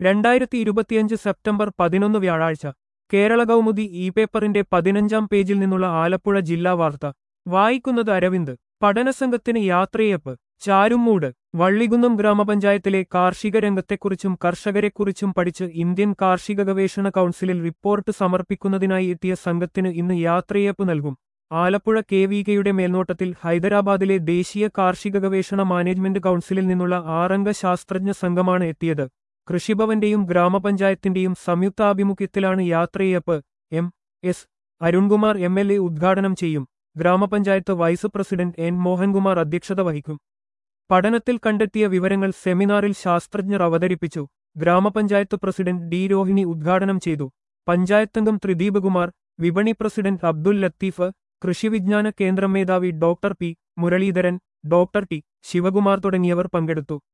രണ്ടായിരത്തി ഇരുപത്തിയഞ്ച് സെപ്റ്റംബർ പതിനൊന്ന് വ്യാഴാഴ്ച കേരള കൗമുദി ഇ പേപ്പറിന്റെ പതിനഞ്ചാം പേജിൽ നിന്നുള്ള ആലപ്പുഴ ജില്ലാ വാർത്ത വായിക്കുന്നത് അരവിന്ദ് പഠനസംഘത്തിന് യാത്രയപ്പ് ചാരുമൂട് വള്ളികുന്നം ഗ്രാമപഞ്ചായത്തിലെ കാർഷിക രംഗത്തെക്കുറിച്ചും കർഷകരെക്കുറിച്ചും പഠിച്ച് ഇന്ത്യൻ കാർഷിക ഗവേഷണ കൗൺസിലിൽ റിപ്പോർട്ട് സമർപ്പിക്കുന്നതിനായി എത്തിയ സംഘത്തിന് ഇന്ന് യാത്രയപ്പ് നൽകും ആലപ്പുഴ കെ വി കെയുടെ മേൽനോട്ടത്തിൽ ഹൈദരാബാദിലെ ദേശീയ കാർഷിക ഗവേഷണ മാനേജ്മെന്റ് കൗൺസിലിൽ നിന്നുള്ള ആറംഗ ശാസ്ത്രജ്ഞ സംഘമാണ് എത്തിയത് കൃഷിഭവന്റെയും ഗ്രാമപഞ്ചായത്തിന്റെയും സംയുക്താഭിമുഖ്യത്തിലാണ് യാത്രയപ്പ് M S Arunkumar M L A ഉദ്ഘാടനം ചെയ്യും ഗ്രാമപഞ്ചായത്ത് വൈസ് പ്രസിഡന്റ് എൻ മോഹൻകുമാർ അധ്യക്ഷത വഹിക്കും പഠനത്തിൽ കണ്ടെത്തിയ വിവരങ്ങൾ സെമിനാറിൽ ശാസ്ത്രജ്ഞർ അവതരിപ്പിച്ചു ഗ്രാമപഞ്ചായത്ത് പ്രസിഡന്റ് ഡി രോഹിണി ഉദ്ഘാടനം ചെയ്തു പഞ്ചായത്തംഗം ത്രിദീപ് കുമാർ വിപണി പ്രസിഡന്റ് അബ്ദുൽ ലത്തീഫ് കൃഷിവിജ്ഞാന കേന്ദ്രം മേധാവി doctor P Muraleedharan doctor T Sivakumar തുടങ്ങിയവർ പങ്കെടുത്തു